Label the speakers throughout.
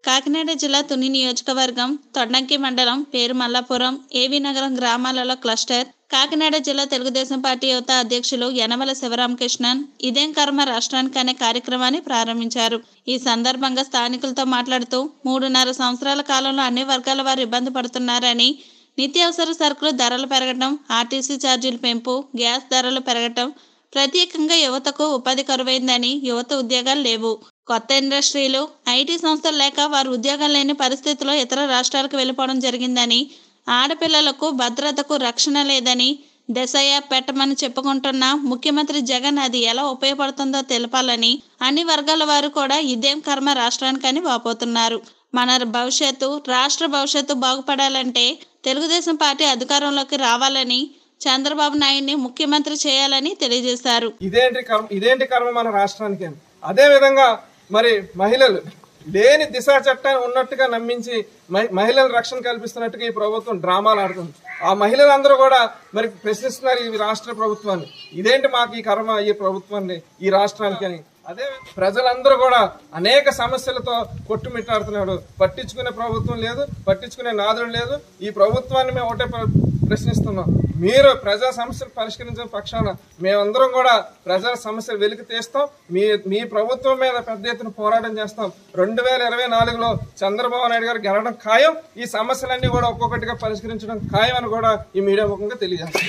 Speaker 1: కాకినాడ జిల్లా తుని నియోజకవర్గం తొండంకి మండలం పేరు మల్లాపురం ఏవి నగరం గ్రామాలలో క్లస్టర్ కాకినాడ జిల్లా తెలుగుదేశం పార్టీ యువత అధ్యక్షులు యనమల శివరామకృష్ణన్ ఇదేం కర్మ రాష్ట్రానికి అనే కార్యక్రమాన్ని ప్రారంభించారు ఈ సందర్భంగా స్థానికులతో మాట్లాడుతూ మూడున్నర సంవత్సరాల కాలంలో అన్ని వర్గాల వారు ఇబ్బంది పడుతున్నారని నిత్యావసర సరుకులు ధరలు పెరగడం ఆర్టీసీ ఛార్జీల పెంపు గ్యాస్ ధరలు పెరగటం ప్రత్యేకంగా యువతకు ఉపాధి కరువైందని యువత ఉద్యోగాలు లేవు కొత్త ఇండస్ట్రీలు ఐటీ సంస్థలు లేక వారు ఉద్యోగాలు లేని పరిస్థితిలో ఇతర రాష్ట్రాలకు వెళ్ళిపోవడం జరిగిందని ఆడపిల్లలకు భద్రతకు రక్షణ లేదని దశ యాప్ పెట్టమని చెప్పుకుంటున్న ముఖ్యమంత్రి జగన్ అది ఎలా ఉపయోగపడుతుందో తెలపాలని అన్ని వర్గాల వారు కూడా ఇదేం కర్మ రాష్ట్రానికని వాపోతున్నారు మన భవిష్యత్తు రాష్ట్ర భవిష్యత్తు బాగుపడాలంటే తెలుగుదేశం పార్టీ అధికారంలోకి రావాలని చంద్రబాబు నాయుడిని ముఖ్యమంత్రి చేయాలని తెలియజేశారు
Speaker 2: ఇదేంటి కర్మ ఇదేంటి కర్మ మన రాష్ట్రానికి అని అదే విధంగా మరి మహిళలు లేని దిశ చట్టాన్ని ఉన్నట్టుగా నమ్మించి మహి- మహిళల రక్షణ కల్పిస్తున్నట్టుగా ఈ ప్రభుత్వం డ్రామాలు ఆడుతుంది ఆ మహిళలందరూ కూడా మరి ప్రశ్నిస్తున్నారు ఈ రాష్ట్ర ప్రభుత్వాన్ని ఇదేంటి మాకు ఈ కర్మ ఈ ప్రభుత్వాన్ని ఈ రాష్ట్రానికి అని అదే ప్రజలందరూ కూడా అనేక సమస్యలతో కొట్టుమిట్టాడుతున్నాడు పట్టించుకునే ప్రభుత్వం లేదు పట్టించుకునే నాదుడు లేదు ఈ ప్రభుత్వాన్ని మేము ఒకటే ప్ర- ప్రశ్నిస్తున్నాం మీరు ప్రజా సమస్యలు పరిష్కరించిన పక్షాన మేమందరం కూడా ప్రజల సమస్యలు వెలికి తీస్తాం మీ మీ ప్రభుత్వం మీద పెద్ద ఎత్తున పోరాటం చేస్తాం రెండు వేల ఇరవై నాలుగులో చంద్రబాబు నాయుడు గారు గెలవడం ఖాయం ఈ సమస్యలన్నీ కూడా ఒక్కొక్కటిగా పరిష్కరించడం ఖాయం అని కూడా ఈ మీడియా ముఖంగా తెలియజేస్తాం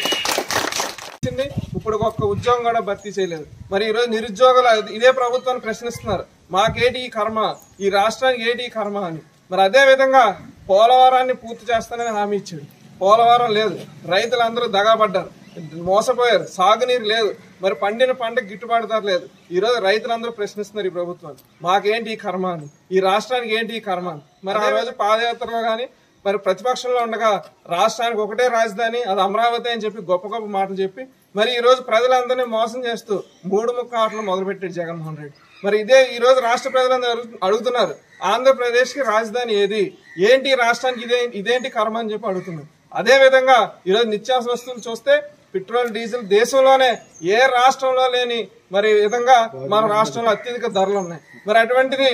Speaker 2: వచ్చింది ఇప్పుడు ఒక్క ఉద్యోగం కూడా భర్తీ చేయలేదు మరి ఈ రోజు నిరుద్యోగులు అది- ఇదే ప్రభుత్వాన్ని ప్రశ్నిస్తున్నారు మాకేటి ఈ కర్మ ఈ రాష్ట్రానికి ఏంటి ఈ కర్మ అని మరి అదే విధంగా పోలవరాన్ని పూర్తి చేస్తానని హామీ ఇచ్చాడు పోలవరం లేదు రైతులందరూ దగాపడ్డారు మోసపోయారు సాగునీరు లేదు మరి పండిన పంట గిట్టుబాటు ధర లేదు ఈ రోజు రైతులందరూ ప్రశ్నిస్తున్నారు ఈ ప్రభుత్వాన్ని మాకేంటి ఈ కర్మ అని ఈ రాష్ట్రానికి ఏంటి ఈ కర్మ అని మరి ఆ రోజు పాదయాత్రలో కానీ మరి ప్రతిపక్షంలో ఉండగా రాష్ట్రానికి ఒకటే రాజధాని అది అమరావతి అని చెప్పి గొప్ప గొప్ప మాటలు చెప్పి మరి ఈ రోజు ప్రజలందరినీ మోసం చేస్తూ మూడు ముక్క ఆటలు మొదలుపెట్టాడు జగన్మోహన్ రెడ్డి మరి ఇదే ఈ రోజు రాష్ట్ర ప్రజలందరూ అడుగు- అడుగుతున్నారు ఆంధ్రప్రదేశ్ కి రాజధాని ఏది ఏంటి ఈ రాష్ట్రానికి ఇదే ఇదేంటి కర్మ అని చెప్పి అడుగుతున్నారు అదే విధంగా ఈరోజు నిత్యావసర వస్తువులు చూస్తే పెట్రోల్ డీజిల్ దేశంలోనే ఏ రాష్ట్రంలో లేని మరి విధంగా మన రాష్ట్రంలో అత్యధిక ధరలు ఉన్నాయి మరి అటువంటిది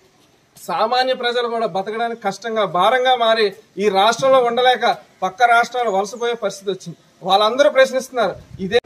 Speaker 2: సామాన్య ప్రజలు కూడా బతకడానికి కష్టంగా భారంగా మారి ఈ రాష్ట్రంలో ఉండలేక పక్క రాష్ట్రాలు వలసపోయే పరిస్థితి వచ్చింది వాళ్ళందరూ ప్రశ్నిస్తున్నారు ఇదే